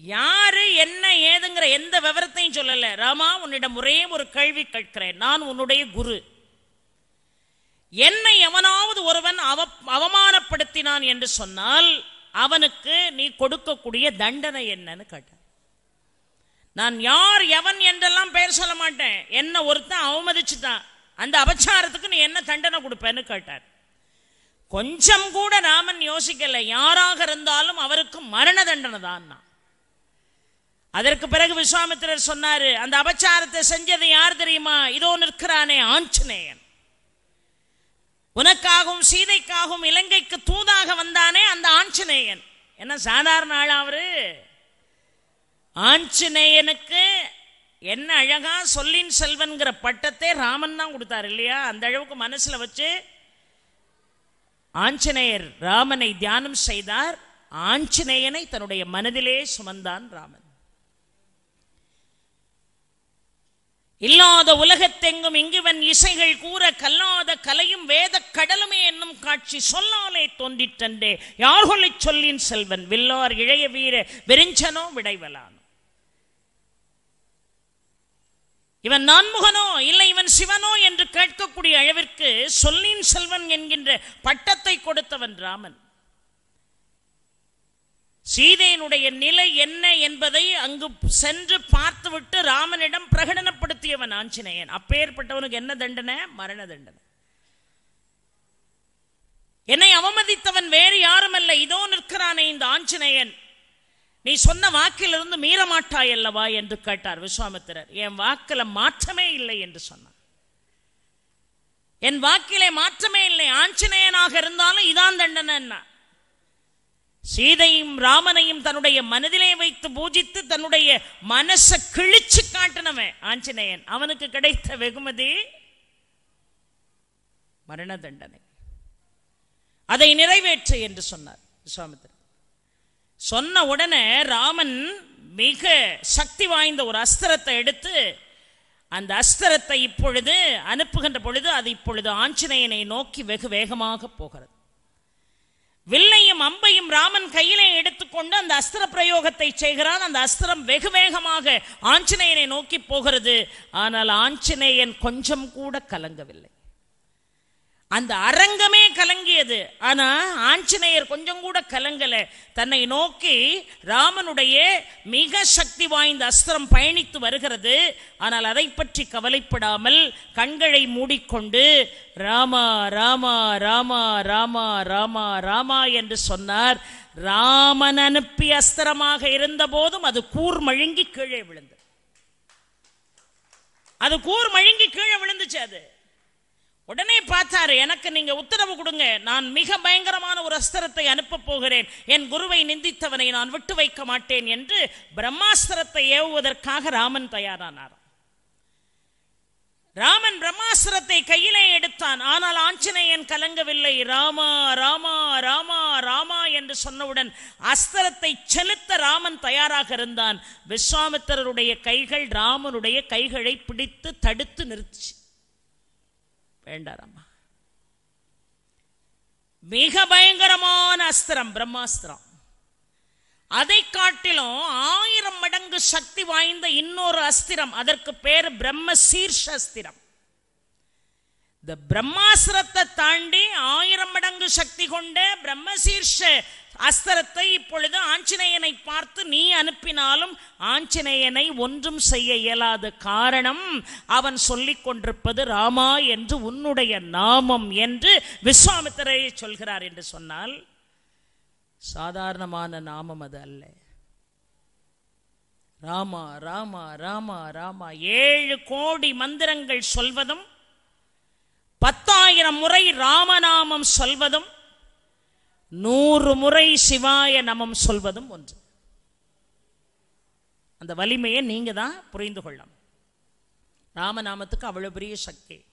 யாரு என்ன ஏதுங்கிற எந்த விவரத்தையும் சொல்லல ராமா உன்னிடம் ஒரே ஒரு கேள்வி கேட்கிறேன் நான் உன்னுடைய குரு என்னை எவனாவது ஒருவன் அவ அவமானப்படுத்தினான் என்று சொன்னால் அவனுக்கு நீ கொடுக்கக்கூடிய தண்டனை என்னன்னு கேட்டான் நான் யார் எவன் என்றெல்லாம் பெயர் சொல்ல மாட்டேன் என்ன ஒருத்தன் அவமதிச்சுட்டான் அந்த அபச்சாரத்துக்கு நீ என்ன தண்டனை கொடுப்பேன்னு கேட்டார் கொஞ்சம் கூட ராமன் யோசிக்கல யாராக இருந்தாலும் அவருக்கு மரண தண்டனை தான் அதற்கு பிறகு விஸ்வாமித்திரர் சொன்னாரு அந்த அபச்சாரத்தை செஞ்சது யார் தெரியுமா இதோ நிற்கிறானே ஆஞ்சநேயன் உனக்காகவும் சீதைக்காகவும் இலங்கைக்கு தூதாக வந்தானே அந்த ஆஞ்சநேயன் என்ன சாதாரண ஆளா அவரு ஆஞ்சநேயனுக்கு என்ன அழகா சொல்லின் செல்வன்கிற பட்டத்தை ராமன் தான் கொடுத்தார் இல்லையா அந்த அளவுக்கு மனசுல வச்சு ஆஞ்சநேயர் ராமனை தியானம் செய்தார் ஆஞ்சநேயனை தன்னுடைய மனதிலே சுமந்தான் ராமன் இல்லாத உலகத்தெங்கும் இங்குவன் இசைகள் கூற கல்லாத கலையும் வேத கடலுமே என்னும் காட்சி சொல்லாலே தோன்றிற்றன்றே யார்கொலை சொல்லின் செல்வன் வில்லார் இளைய வீர வெறிஞ்சனோ விடைவலானோ இவன் நான்முகனோ இல்லை இவன் சிவனோ என்று கேட்கக்கூடிய அளவிற்கு சொல்லின் செல்வன் என்கின்ற பட்டத்தை கொடுத்தவன் ராமன் சீதையினுடைய நிலை என்ன என்பதை அங்கு சென்று பார்த்துவிட்டு ராமனிடம் பிரகடனப்படுத்தியவன் ஆஞ்சநேயன் அப்பேற்பட்டவனுக்கு என்ன தண்டனை மரண தண்டனை என்னை அவமதித்தவன் வேறு யாரும் அல்ல இதோ நிற்கிறானே இந்த ஆஞ்சநேயன் நீ சொன்ன வாக்கிலிருந்து மீற மாட்டாய் அல்லவா என்று கேட்டார் விஸ்வாமித்திரர் என் வாக்கில மாற்றமே இல்லை என்று சொன்னார் என் வாக்கிலே மாற்றமே இல்லை ஆஞ்சநேயனாக இருந்தாலும் இதான் தண்டனை சீதையும் ராமனையும் தன்னுடைய மனதிலே வைத்து பூஜித்து தன்னுடைய மனச கிழிச்சு காட்டினவன் ஆஞ்சநேயன் அவனுக்கு கிடைத்த வெகுமதி மரண தண்டனை அதை நிறைவேற்று என்று சொன்னார் விஸ்வாமித்திரர் சொன்ன உடனே ராமன் மிக சக்தி வாய்ந்த ஒரு அஸ்திரத்தை எடுத்து அந்த அஸ்திரத்தை இப்பொழுது அனுப்புகின்ற பொழுது அது இப்பொழுது ஆஞ்சநேயனை நோக்கி வெகு வேகமாக போகிறது வில்லையும் அம்பையும் ராமன் கையிலே எடுத்துக்கொண்டு அந்த அஸ்திர பிரயோகத்தை செய்கிறான் அந்த அஸ்திரம் வெகு வேகமாக ஆஞ்சநேயனை நோக்கி போகிறது ஆனால் ஆஞ்சநேயன் கொஞ்சம் கூட கலங்கவில்லை அந்த அரங்கமே கலங்கியது ஆனா ஆஞ்சநேயர் கொஞ்சம் கூட கலங்கல தன்னை நோக்கி ராமனுடைய மிக சக்தி வாய்ந்த அஸ்திரம் பயணித்து வருகிறது ஆனால் அதை பற்றி கவலைப்படாமல் கண்களை மூடிக்கொண்டு ராமா ராமா ராமா ராமா ராமா ராமா என்று சொன்னார் ராமன் அனுப்பி அஸ்திரமாக இருந்த போதும் அது கூர் மழுங்கி கீழே விழுந்தது அது கூர் மழுங்கி கீழே விழுந்துச்சு அது உடனே பார்த்தாரு எனக்கு நீங்க உத்தரவு கொடுங்க நான் மிக பயங்கரமான ஒரு அஸ்திரத்தை அனுப்ப போகிறேன் என் குருவை நிந்தித்தவனை நான் விட்டு வைக்க மாட்டேன் என்று பிரம்மாஸ்திரத்தை ஏவுவதற்காக ராமன் தயாரானார் ராமன் பிரம்மாஸ்திரத்தை கையிலே எடுத்தான் ஆனால் ஆஞ்சநேயன் கலங்கவில்லை ராமா ராமா ராமா ராமா என்று சொன்னவுடன் அஸ்திரத்தை செலுத்த ராமன் தயாராக இருந்தான் விஸ்வாமித்திரருடைய கைகள் ராமனுடைய கைகளை பிடித்து தடுத்து நிறுத்திச்சு வேண்டாரம்மா மிக பயங்கரமான அஸ்திரம் பிரம்மாஸ்திரம் அதை காட்டிலும் ஆயிரம் மடங்கு சக்தி வாய்ந்த இன்னொரு அஸ்திரம் அதற்கு பேர் பிரம்ம சீர்ஷ அஸ்திரம் இந்த பிரம்மாஸ்திரத்தை தாண்டி ஆயிரம் மடங்கு சக்தி கொண்ட பிரம்மசீர்ஷ அஸ்திரத்தை இப்பொழுது ஆஞ்சநேயனை பார்த்து நீ அனுப்பினாலும் ஆஞ்சநேயனை ஒன்றும் செய்ய இயலாத காரணம் அவன் சொல்லிக் கொண்டிருப்பது ராமா என்று உன்னுடைய நாமம் என்று விஸ்வாமித்திரை சொல்கிறார் என்று சொன்னால் சாதாரணமான நாமம் அது அல்ல ராமா ராமா ராமா ராமா ஏழு கோடி மந்திரங்கள் சொல்வதும் பத்தாயிரம் முறை ராமநாமம் சொல்வதும் நூறு முறை சிவாய நமம் சொல்வதும் ஒன்று அந்த வலிமையை நீங்க தான் புரிந்து கொள்ளணும் ராமநாமத்துக்கு அவ்வளவு பெரிய சக்தி